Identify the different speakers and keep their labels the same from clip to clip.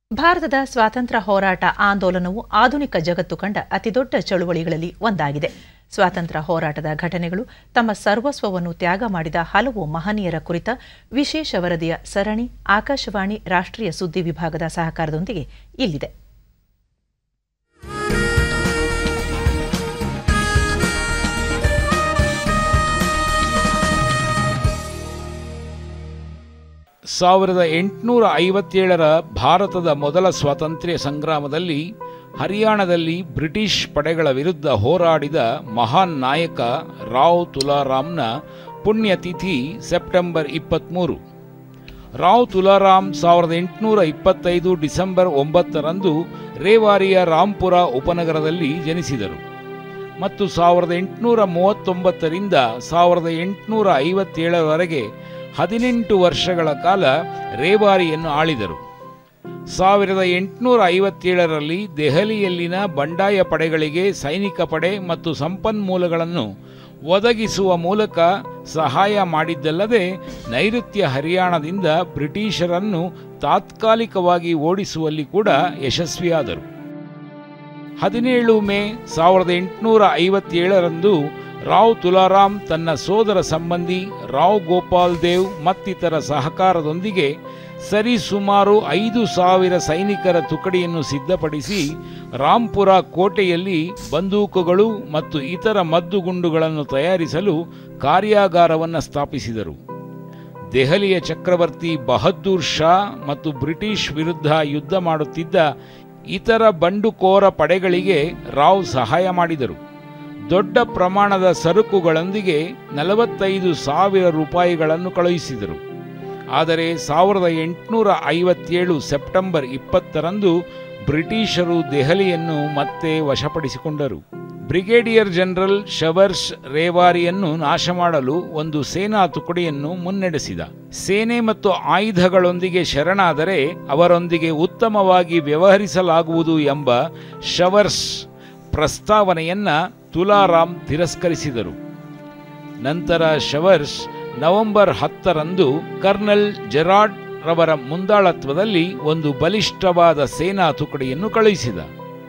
Speaker 1: ಭಾರತದ ಸ್ವಾತಂತ್ರ್ಯ ಹೋರಾಟ ಆಂದೋಲನವು ಆಧುನಿಕ ಜಗತ್ತು ಕಂಡ ಅತಿದೊಡ್ಡ ಚಳುವಳಿಗಳಲ್ಲಿ ಒಂದಾಗಿದೆ ಸ್ವಾತಂತ್ರ್ಯ ಹೋರಾಟದ ಘಟನೆಗಳು ತಮ್ಮ ಸರ್ವಸ್ವವನ್ನು ತ್ಯಾಗ ಮಾಡಿದ ಹಲವು ಮಹನೀಯರ ಕುರಿತ ವಿಶೇಷ ವರದಿಯ ಸರಣಿ ಆಕಾಶವಾಣಿ ರಾಷ್ಟ್ರೀಯ ಸುದ್ದಿ ವಿಭಾಗದ ಸಹಕಾರದೊಂದಿಗೆ ಇಲ್ಲಿದೆ
Speaker 2: ಸಾವಿರದ ಎಂಟುನೂರ ಐವತ್ತೇಳರ ಭಾರತದ ಮೊದಲ ಸ್ವಾತಂತ್ರ್ಯ ಸಂಗ್ರಾಮದಲ್ಲಿ ಹರಿಯಾಣದಲ್ಲಿ ಬ್ರಿಟಿಷ್ ಪಡೆಗಳ ವಿರುದ್ಧ ಹೋರಾಡಿದ ಮಹಾನ್ ನಾಯಕ ರಾವ್ ತುಲಾರಾಮ್ನ ಪುಣ್ಯತಿಥಿ ಸೆಪ್ಟೆಂಬರ್ ಇಪ್ಪತ್ತ್ಮೂರು ರಾವ್ ತುಲಾರಾಮ್ ಸಾವಿರದ ಎಂಟುನೂರ ಇಪ್ಪತ್ತೈದು ಡಿಸೆಂಬರ್ ಒಂಬತ್ತರಂದು ರೇವಾರಿಯ ರಾಂಪುರ ಉಪನಗರದಲ್ಲಿ ಜನಿಸಿದರು ಮತ್ತು ಸಾವಿರದ ಎಂಟುನೂರ ಮೂವತ್ತೊಂಬತ್ತರಿಂದ ಸಾವಿರದ ಎಂಟುನೂರ ಐವತ್ತೇಳರವರೆಗೆ ಹದಿನೆಂಟು ವರ್ಷಗಳ ಕಾಲ ರೇವಾರಿಯನ್ನು ಆಳಿದರು ಸಾವಿರದ ಎಂಟುನೂರ ಐವತ್ತೇಳರಲ್ಲಿ ದೆಹಲಿಯಲ್ಲಿನ ಬಂಡಾಯ ಪಡೆಗಳಿಗೆ ಸೈನಿಕ ಪಡೆ ಮತ್ತು ಸಂಪನ್ಮೂಲಗಳನ್ನು ಒದಗಿಸುವ ಮೂಲಕ ಸಹಾಯ ಮಾಡಿದ್ದಲ್ಲದೆ ನೈಋತ್ಯ ಹರಿಯಾಣದಿಂದ ಬ್ರಿಟಿಷರನ್ನು ತಾತ್ಕಾಲಿಕವಾಗಿ ಓಡಿಸುವಲ್ಲಿ ಕೂಡ ಯಶಸ್ವಿಯಾದರು ಹದಿನೇಳು ಮೇ ಸಾವಿರದ ಎಂಟುನೂರ ಐವತ್ತೇಳರಂದು ರಾವ್ ತುಲಾರಾಮ್ ತನ್ನ ಸೋದರ ಸಂಬಂಧಿ ರಾವ್ ಗೋಪಾಲ್ ದೇವ್ ಮತ್ತಿತರ ಸಹಕಾರದೊಂದಿಗೆ ಸರಿಸುಮಾರು ಐದು ಸಾವಿರ ಸೈನಿಕರ ತುಕಡಿಯನ್ನು ಸಿದ್ಧಪಡಿಸಿ ರಾಂಪುರ ಕೋಟೆಯಲ್ಲಿ ಬಂದೂಕುಗಳು ಮತ್ತು ಇತರ ಮದ್ದುಗುಂಡುಗಳನ್ನು ತಯಾರಿಸಲು ಕಾರ್ಯಾಗಾರವನ್ನು ಸ್ಥಾಪಿಸಿದರು ದೆಹಲಿಯ ಚಕ್ರವರ್ತಿ ಬಹದ್ದೂರ್ ಶಾ ಮತ್ತು ಬ್ರಿಟಿಷ್ ವಿರುದ್ಧ ಯುದ್ಧ ಮಾಡುತ್ತಿದ್ದ ಇತರ ಬಂಡುಕೋರ ಪಡೆಗಳಿಗೆ ರಾವ್ ಸಹಾಯ ಮಾಡಿದರು ದೊಡ್ಡ ಪ್ರಮಾಣದ ಸರಕುಗಳೊಂದಿಗೆ ನಲವತ್ತೈದು ಸಾವಿರ ರೂಪಾಯಿಗಳನ್ನು ಕಳುಹಿಸಿದರು ಆದರೆ ಸಾವಿರದ ಎಂಟುನೂರ ಐವತ್ತೇಳು ಸೆಪ್ಟೆಂಬರ್ ಇಪ್ಪತ್ತರಂದು ಬ್ರಿಟಿಷರು ದೆಹಲಿಯನ್ನು ಮತ್ತೆ ವಶಪಡಿಸಿಕೊಂಡರು ಬ್ರಿಗೇಡಿಯರ್ ಜನರಲ್ ಶವರ್ಸ್ ರೇವಾರಿಯನ್ನು ನಾಶ ಮಾಡಲು ಒಂದು ಸೇನಾ ತುಕಡಿಯನ್ನು ಮುನ್ನಡೆಸಿದ ಸೇನೆ ಮತ್ತು ಆಯುಧಗಳೊಂದಿಗೆ ಶರಣಾದರೆ ಅವರೊಂದಿಗೆ ಉತ್ತಮವಾಗಿ ವ್ಯವಹರಿಸಲಾಗುವುದು ಎಂಬ ಶವರ್ಸ್ ಪ್ರಸ್ತಾವನೆಯನ್ನ ತುಲಾರಾಮ್ ತಿರಸ್ಕರಿಸಿದರು ನಂತರ ಶವರ್ಸ್ ನವೆಂಬರ್ ಹತ್ತರಂದು ಕರ್ನಲ್ ಜೆರಾಡ್ ರವರ ಮುಂದಾಳತ್ವದಲ್ಲಿ ಒಂದು ಬಲಿಷ್ಠವಾದ ಸೇನಾ ತುಕಡಿಯನ್ನು ಕಳುಹಿಸಿದ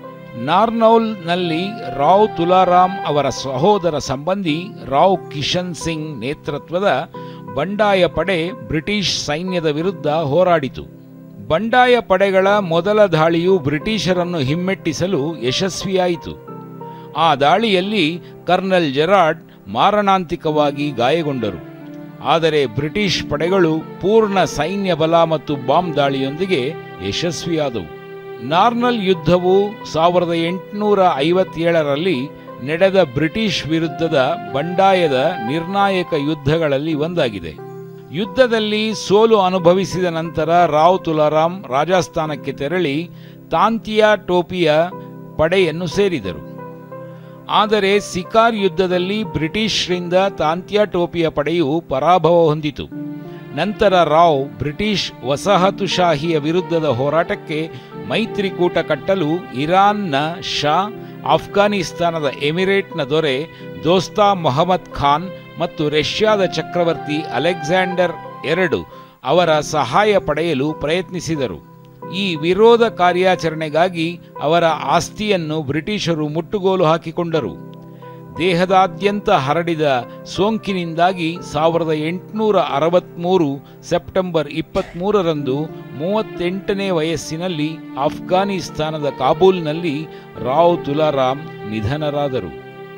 Speaker 2: ನಾರ್ನೌಲ್ನಲ್ಲಿ ರಾವ್ ತುಲಾರಾಮ್ ಅವರ ಸಹೋದರ ಸಂಬಂಧಿ ರಾವ್ ಕಿಶನ್ ಸಿಂಗ್ ನೇತೃತ್ವದ ಬಂಡಾಯ ಪಡೆ ಬ್ರಿಟಿಷ್ ಸೈನ್ಯದ ವಿರುದ್ಧ ಹೋರಾಡಿತು ಬಂಡಾಯ ಪಡೆಗಳ ಮೊದಲ ದಾಳಿಯು ಬ್ರಿಟಿಷರನ್ನು ಹಿಮ್ಮೆಟ್ಟಿಸಲು ಯಶಸ್ವಿಯಾಯಿತು ಆ ದಾಳಿಯಲ್ಲಿ ಕರ್ನಲ್ ಜೆರಾಡ್ ಮಾರಣಾಂತಿಕವಾಗಿ ಗಾಯಗೊಂಡರು ಆದರೆ ಬ್ರಿಟಿಷ್ ಪಡೆಗಳು ಪೂರ್ಣ ಸೈನ್ಯ ಬಲ ಮತ್ತು ಬಾಂಬ್ ದಾಳಿಯೊಂದಿಗೆ ಯಶಸ್ವಿಯಾದವು ನಾರ್ನಲ್ ಯುದ್ಧವು ಸಾವಿರದ ಎಂಟುನೂರ ಐವತ್ತೇಳರಲ್ಲಿ ನಡೆದ ಬ್ರಿಟಿಷ್ ವಿರುದ್ಧದ ಬಂಡಾಯದ ನಿರ್ಣಾಯಕ ಯುದ್ಧಗಳಲ್ಲಿ ಒಂದಾಗಿದೆ ಯುದ್ಧದಲ್ಲಿ ಸೋಲು ಅನುಭವಿಸಿದ ನಂತರ ರಾವ್ ತುಲಾರಾಮ್ ರಾಜಸ್ಥಾನಕ್ಕೆ ತೆರಳಿ ತಾಂತಿಯಾ ಟೋಪಿಯ ಪಡೆಯನ್ನು ಸೇರಿದರು ಆದರೆ ಸಿಕಾರ್ ಯುದ್ಧದಲ್ಲಿ ಬ್ರಿಟಿಷರಿಂದ ತಾಂತ್ಯಾ ಟೋಪಿಯ ಪಡೆಯು ಪರಾಭವ ಹೊಂದಿತು ನಂತರ ರಾವ್ ಬ್ರಿಟಿಷ್ ವಸಾಹತುಶಾಹಿಯ ವಿರುದ್ಧದ ಹೋರಾಟಕ್ಕೆ ಮೈತ್ರಿಕೂಟ ಕಟ್ಟಲು ಇರಾನ್ನ ಶಾ ಆಫ್ಘಾನಿಸ್ತಾನದ ಎಮಿರೇಟ್ನ ದೊರೆ ದೋಸ್ತಾ ಮೊಹಮ್ಮದ್ ಖಾನ್ ಮತ್ತು ರಷ್ಯಾದ ಚಕ್ರವರ್ತಿ ಅಲೆಕ್ಸಾಂಡರ್ ಎರಡು ಅವರ ಸಹಾಯ ಪಡೆಯಲು ಪ್ರಯತ್ನಿಸಿದರು ಈ ವಿರೋಧ ಕಾರ್ಯಾಚರಣೆಗಾಗಿ ಅವರ ಆಸ್ತಿಯನ್ನು ಬ್ರಿಟಿಷರು ಮುಟ್ಟುಗೋಲು ಹಾಕಿಕೊಂಡರು ದೇಹದಾದ್ಯಂತ ಹರಡಿದ ಸೋಂಕಿನಿಂದಾಗಿ ಸಾವಿರದ ಎಂಟುನೂರ ಅರವತ್ತ್ಮೂರು ಸೆಪ್ಟೆಂಬರ್ ಇಪ್ಪತ್ತ್ಮೂರರಂದು ಮೂವತ್ತೆಂಟನೇ ವಯಸ್ಸಿನಲ್ಲಿ ಆಫ್ಘಾನಿಸ್ತಾನದ ಕಾಬೂಲ್ನಲ್ಲಿ ರಾವ್ ತುಲಾರಾಮ್ ನಿಧನರಾದರು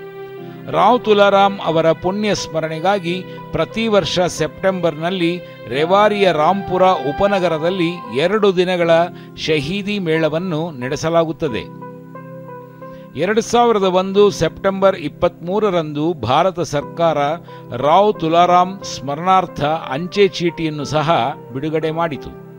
Speaker 2: ರಾವ್ ತುಲಾರಾಮ್ ಅವರ ಪುಣ್ಯ ಸ್ಮರಣೆಗಾಗಿ ಪ್ರತಿ ವರ್ಷ ಸೆಪ್ಟೆಂಬರ್ನಲ್ಲಿ ರೆವಾರಿಯ ರಾಂಪುರ ಉಪನಗರದಲ್ಲಿ ಎರಡು ದಿನಗಳ ಶಹೀದಿ ಮೇಳವನ್ನು ನಡೆಸಲಾಗುತ್ತದೆ ಎರಡು ಸಾವಿರದ ಒಂದು ಸೆಪ್ಟೆಂಬರ್ ಇಪ್ಪತ್ತ್ಮೂರರಂದು ಭಾರತ ಸರ್ಕಾರ ರಾವ್ ತುಲಾರಾಮ್ ಸ್ಮರಣಾರ್ಥ ಅಂಚೆ ಚೀಟಿಯನ್ನು ಸಹ ಬಿಡುಗಡೆ ಮಾಡಿತು